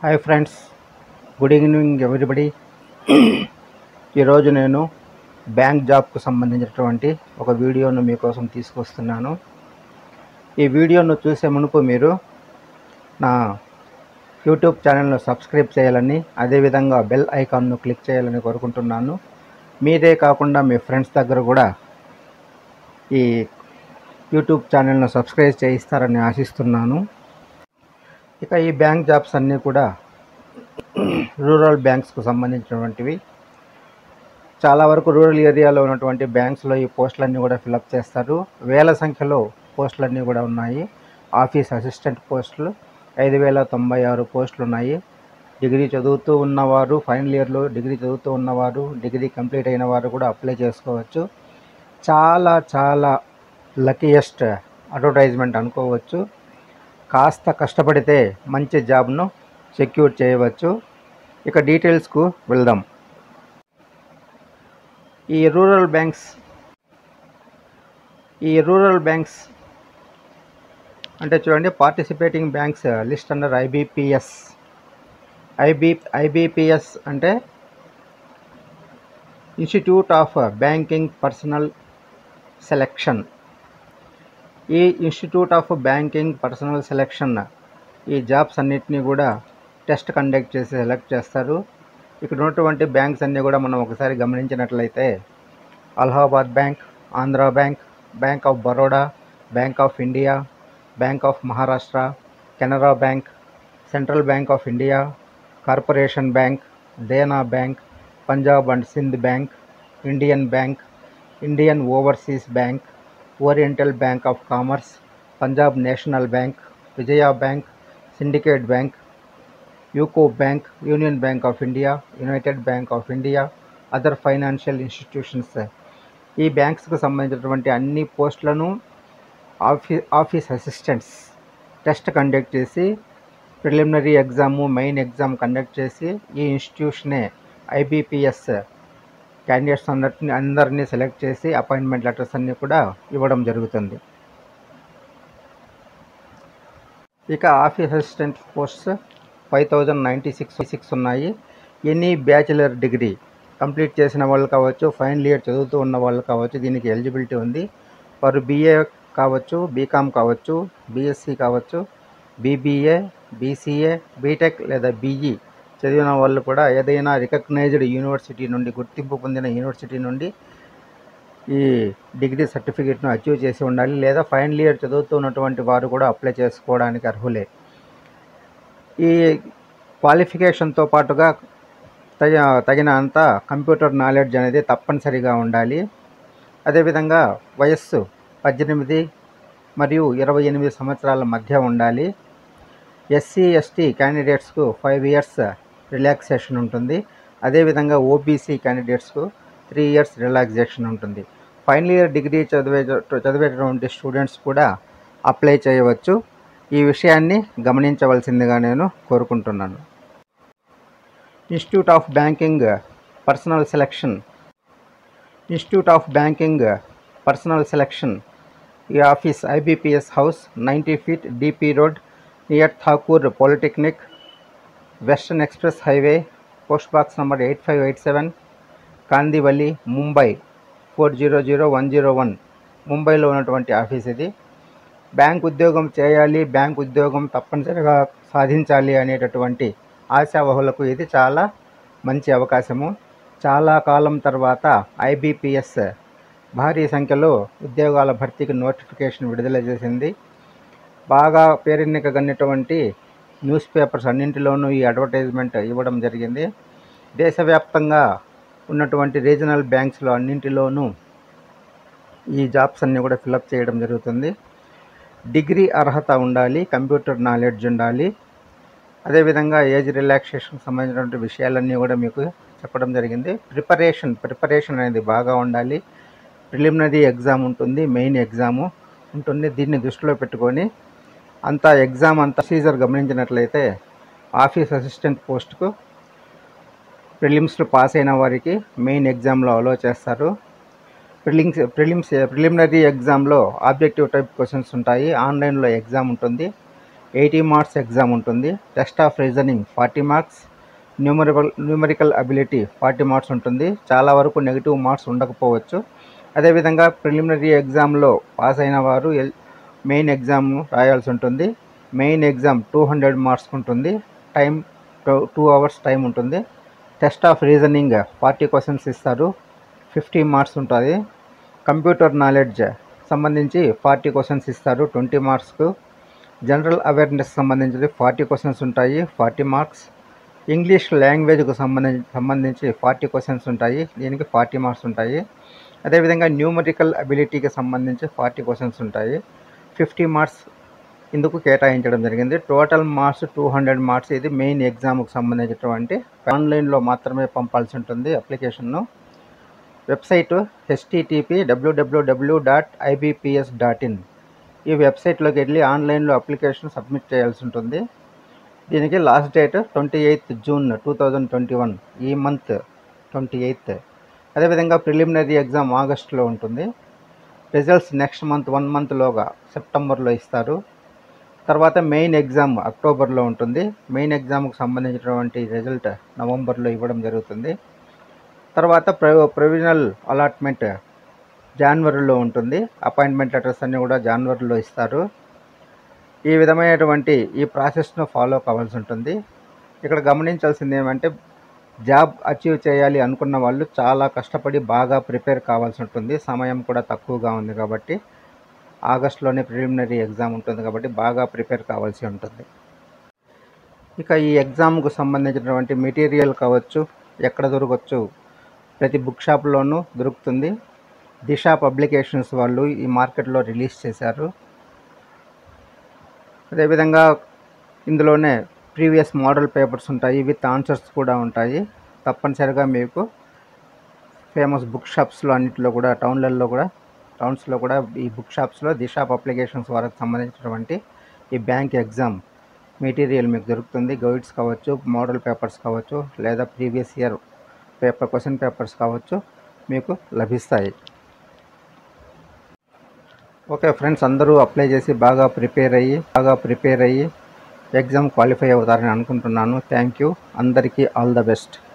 hi friends good evening everybody ఈరోజు నేను bank జాబ్కు సంబంధించినటువంటి ఒక వీడియోను మీకోసం తీసుకొస్తున్నాను ఈ వీడియోను చూసే మునుపు మీరు నా యూట్యూబ్ ఛానల్ను సబ్స్క్రైబ్ చేయాలని అదేవిధంగా బెల్ ఐకాన్ను క్లిక్ చేయాలని కోరుకుంటున్నాను మీరే కాకుండా మీ ఫ్రెండ్స్ దగ్గర కూడా ఈ యూట్యూబ్ ఛానల్ను సబ్స్క్రైబ్ చేయిస్తారని ఆశిస్తున్నాను ఇక ఈ బ్యాంక్ జాబ్స్ అన్నీ కూడా రూరల్ బ్యాంక్స్కు సంబంధించినటువంటివి చాలా వరకు రూరల్ ఏరియాలో ఉన్నటువంటి బ్యాంక్స్లో ఈ పోస్టులన్నీ కూడా ఫిలప్ చేస్తారు వేల సంఖ్యలో పోస్టులన్నీ కూడా ఉన్నాయి ఆఫీస్ అసిస్టెంట్ పోస్టులు ఐదు వేల తొంభై ఆరు పోస్టులు ఉన్నాయి డిగ్రీ చదువుతూ ఉన్నవారు ఫైనల్ ఇయర్లో డిగ్రీ చదువుతూ ఉన్నవారు డిగ్రీ కంప్లీట్ అయిన వారు కూడా అప్లై చేసుకోవచ్చు చాలా చాలా లక్కీయెస్ట్ అడ్వర్టైజ్మెంట్ అనుకోవచ్చు కాస్త కష్టపడితే మంచి జాబ్ను సెక్యూర్ చేయవచ్చు ఇక డీటెయిల్స్కు వెళ్దాం ఈ రూరల్ బ్యాంక్స్ ఈ రూరల్ బ్యాంక్స్ అంటే చూడండి participating banks list under IBPS IB IBPS అంటే institute of banking personnel selection ఈ institute of banking personnel selection ఈ జాబ్స్ అన్నిటినీ కూడా టెస్ట్ కండక్ట్ చేసి సెలెక్ట్ చేస్తారు ఇక్కడ ఉన్నటువంటి బ్యాంక్స్ అన్నీ కూడా మనం ఒకసారి గమనించినట్లయితే Allahabad bank Andhra bank bank of Baroda bank of India bank of Maharashtra Canara bank central bank of India corporation bank Dena bank Punjab and Sindh bank Indian bank Indian overseas bank oriental bank of commerce Punjab national bank Vijaya bank syndicate bank UCO bank union bank of India united bank of India other financial institutions ఈ బ్యాంక్స్కి సంబంధించినటువంటి అన్ని పోస్టులను office office assistants test conduct చేసి preliminary exam main exam conduct చేసి ఈ ఇన్స్టిట్యూషనే IBPS candidates అందరిని అందరినీ సెలెక్ట్ చేసి అపాయింట్మెంట్ లెటర్స్ అన్నీ కూడా ఇవ్వడం జరుగుతుంది ఇక office assistant posts five thousand ninety six six ఉన్నాయి ఎనీ బ్యాచిలర్ డిగ్రీ కంప్లీట్ చేసిన వాళ్ళు కావచ్చు ఫైనల్ ఇయర్ చదువుతూ ఉన్న వాళ్ళు కావచ్చు దీనికి ఎలిజిబిలిటీ ఉంది వారు బీఏ కావచ్చు బీకామ్ కావచ్చు బీఎస్సీ కావచ్చు బీబీఏ బీసీఏ బీటెక్ లేదా బీఈ చదివిన వాళ్ళు కూడా ఏదైనా రికగ్నైజ్డ్ యూనివర్సిటీ నుండి గుర్తింపు పొందిన యూనివర్సిటీ నుండి ఈ డిగ్రీ సర్టిఫికేట్ను అచీవ్ చేసి ఉండాలి లేదా ఫైనల్ ఇయర్ చదువుతూ ఉన్నటువంటి వారు కూడా అప్లై చేసుకోవడానికి అర్హులే ఈ క్వాలిఫికేషన్తో పాటుగా తగ తగిన అంత కంప్యూటర్ నాలెడ్జ్ అనేది తప్పనిసరిగా ఉండాలి అదేవిధంగా వయస్సు పద్దెనిమిది మరియు ఇరవై ఎనిమిది సంవత్సరాల మధ్య ఉండాలి ఎస్సీ ఎస్టీ క్యాండిడేట్స్కు ఫైవ్ ఇయర్స్ రిలాక్సేషన్ ఉంటుంది అదేవిధంగా ఓబీసీ క్యాండిడేట్స్కు త్రీ ఇయర్స్ రిలాక్సేషన్ ఉంటుంది ఫైనల్ ఇయర్ డిగ్రీ చదివే చదివేటటువంటి స్టూడెంట్స్ కూడా అప్లై చేయవచ్చు ఈ విషయాన్ని గమనించవలసిందిగా నేను కోరుకుంటున్నాను institute of banking personnel selection institute of banking personnel selection ఈ office IBPS house ninety feet DP road near Thakur polytechnic western express highway post box number eight five eight seven Kandivali Mumbai four zero zero one zero one ముంబైలో ఉన్నటువంటి office ఇది bank ఉద్యోగం చేయాలి bank ఉద్యోగం తప్పనిసరిగా సాధించాలి అనేటటువంటి ఆశావహులకు ఇది చాలా మంచి అవకాశము చాలా కాలం తర్వాత ఐబీపీఎస్ భారీ సంఖ్యలో ఉద్యోగాల భర్తీకి నోటిఫికేషన్ విడుదల చేసింది బాగా పేరెన్నికగన్నటువంటి న్యూస్ పేపర్స్ అన్నింటిలోనూ ఈ అడ్వర్టైజ్మెంట్ ఇవ్వడం జరిగింది దేశవ్యాప్తంగా ఉన్నటువంటి రీజనల్ బ్యాంక్స్లో అన్నింటిలోనూ ఈ జాబ్స్ అన్నీ కూడా ఫిలప్ చేయడం జరుగుతుంది డిగ్రీ అర్హత ఉండాలి కంప్యూటర్ నాలెడ్జ్ ఉండాలి అదేవిధంగా ఏజ్ రిలాక్సేషన్ సంబంధించినటువంటి విషయాలన్నీ కూడా మీకు చెప్పడం జరిగింది ప్రిపరేషన్ ప్రిపరేషన్ అనేది బాగా ఉండాలి ప్రిలిమినరీ ఎగ్జామ్ ఉంటుంది మెయిన్ ఎగ్జాము ఉంటుంది దీన్ని దృష్టిలో పెట్టుకొని అంతా ఎగ్జామ్ అంతా ప్రొసీజర్ గమనించినట్లయితే ఆఫీస్ అసిస్టెంట్ పోస్ట్కు ప్రిలిమ్స్లో పాస్ అయిన వారికి మెయిన్ ఎగ్జామ్లో అలో చేస్తారు ప్రిలిమ్స్ ప్రిలిమ్స్ ప్రిలిమినరీ ఎగ్జామ్లో ఆబ్జెక్టివ్ టైప్ క్వశ్చన్స్ ఉంటాయి ఆన్లైన్లో ఎగ్జామ్ ఉంటుంది ఎయిటీ మార్క్స్ ఎగ్జామ్ ఉంటుంది test of reasoning forty marks numerical numerical ability forty marks ఉంటుంది చాలా వరకు నెగిటివ్ మార్క్స్ ఉండకపోవచ్చు అదేవిధంగా ప్రిలిమినరీ ఎగ్జామ్లో పాస్ అయిన వారు ఎల్- మెయిన్ ఎగ్జామ్ రాయాల్సి ఉంటుంది main exam two hundred marks ఉంటుంది టైం టూ అవర్స్ టైం ఉంటుంది test of reasoning forty questions ఇస్తారు ఫిఫ్టీ మార్క్స్ ఉంటుంది కంప్యూటర్ నాలెడ్జ్ సంబంధించి ఫార్టీ క్వశ్చన్స్ ఇస్తారు ట్వంటీ మార్క్స్కు జనరల్ అవేర్నెస్ సంబంధించి ఫార్టీ క్వశ్చన్స్ ఉంటాయి ఫార్టీ మార్క్స్ ఇంగ్లీష్ లాంగ్వేజ్కు సంబంధించి సంబంధించి ఫార్టీ క్వశ్చన్స్ ఉంటాయి దీనికి ఫార్టీ మార్క్స్ ఉంటాయి అదేవిధంగా న్యూమరికల్ అబిలిటీకి సంబంధించి ఫార్టీ క్వశ్చన్స్ ఉంటాయి ఫిఫ్టీ మార్క్స్ ఇందుకు కేటాయించడం జరిగింది total marks two hundred marks ఇది మెయిన్ ఎగ్జామ్కి సంబంధించినటువంటి ఆన్లైన్లో మాత్రమే పంపాల్సి ఉంటుంది అప్లికేషన్ను website HTTP WWW dot IBPS dot in ఈ వెబ్సైట్లోకి వెళ్ళి ఆన్లైన్లో అప్లికేషన్ సబ్మిట్ చేయాల్సి ఉంటుంది దీనికి last date twenty eighth June two thousand twenty one ఈ మంత్ ట్వంటీ ఎయిత్ అదేవిధంగా ప్రిలిమినరీ ఎగ్జామ్ ఆగస్టులో ఉంటుంది రిజల్ట్స్ నెక్స్ట్ మంత్ వన్ మంత్లోగా సెప్టెంబర్లో ఇస్తారు తర్వాత మెయిన్ ఎగ్జామ్ అక్టోబర్లో ఉంటుంది మెయిన్ ఎగ్జామ్కి సంబంధించినటువంటి రిజల్ట్ నవంబర్లో ఇవ్వడం జరుగుతుంది తర్వాత ప్రొ ప్రొవిజనల్ అలాట్మెంట్ జనవరిలో ఉంటుంది అపాయింట్మెంట్ లెటర్స్ అన్నీ కూడా జనవరిలో ఇస్తారు ఈ విధమైనటువంటి ఈ ప్రాసెస్ను ఫాలో కావాల్సి ఉంటుంది ఇక్కడ గమనించాల్సింది ఏమంటే జాబ్ అచీవ్ చేయాలి అనుకున్న వాళ్ళు చాలా కష్టపడి బాగా ప్రిపేర్ కావాల్సి ఉంటుంది సమయం కూడా తక్కువగా ఉంది కాబట్టి ఆగస్టులోనే ప్రిలిమినరీ ఎగ్జామ్ ఉంటుంది కాబట్టి బాగా ప్రిపేర్ కావాల్సి ఉంటుంది ఇక ఈ ఎగ్జామ్కు సంబంధించినటువంటి మెటీరియల్ కావచ్చు ఎక్కడ దొరకవచ్చు ప్రతి బుక్ షాప్లోనూ దొరుకుతుంది దిశ పబ్లికేషన్స్ వాళ్ళు ఈ మార్కెట్లో రిలీజ్ చేశారు అదేవిధంగా ఇందులోనే ప్రీవియస్ మోడల్ పేపర్స్ ఉంటాయి విత్ ఆన్సర్స్ కూడా ఉంటాయి తప్పనిసరిగా మీకు ఫేమస్ బుక్ షాప్స్లో అన్నింటిలో కూడా టౌన్లలో కూడా టౌన్స్లో కూడా ఈ బుక్ షాప్స్లో దిశ పబ్లికేషన్స్ వారికి సంబంధించినటువంటి ఈ బ్యాంక్ ఎగ్జామ్ మెటీరియల్ మీకు దొరుకుతుంది గైడ్స్ కావచ్చు మోడల్ పేపర్స్ కావచ్చు లేదా previous year paper question papers కావచ్చు మీకు లభిస్తాయి ఓకే ఫ్రెండ్స్ అందరూ అప్లై చేసి బాగా ప్రిపేర్ అయ్యి బాగా ప్రిపేర్ అయ్యి ఎగ్జామ్ క్వాలిఫై అవుతారని అనుకుంటున్నాను థ్యాంక్ యూ అందరికీ ఆల్ ద బెస్ట్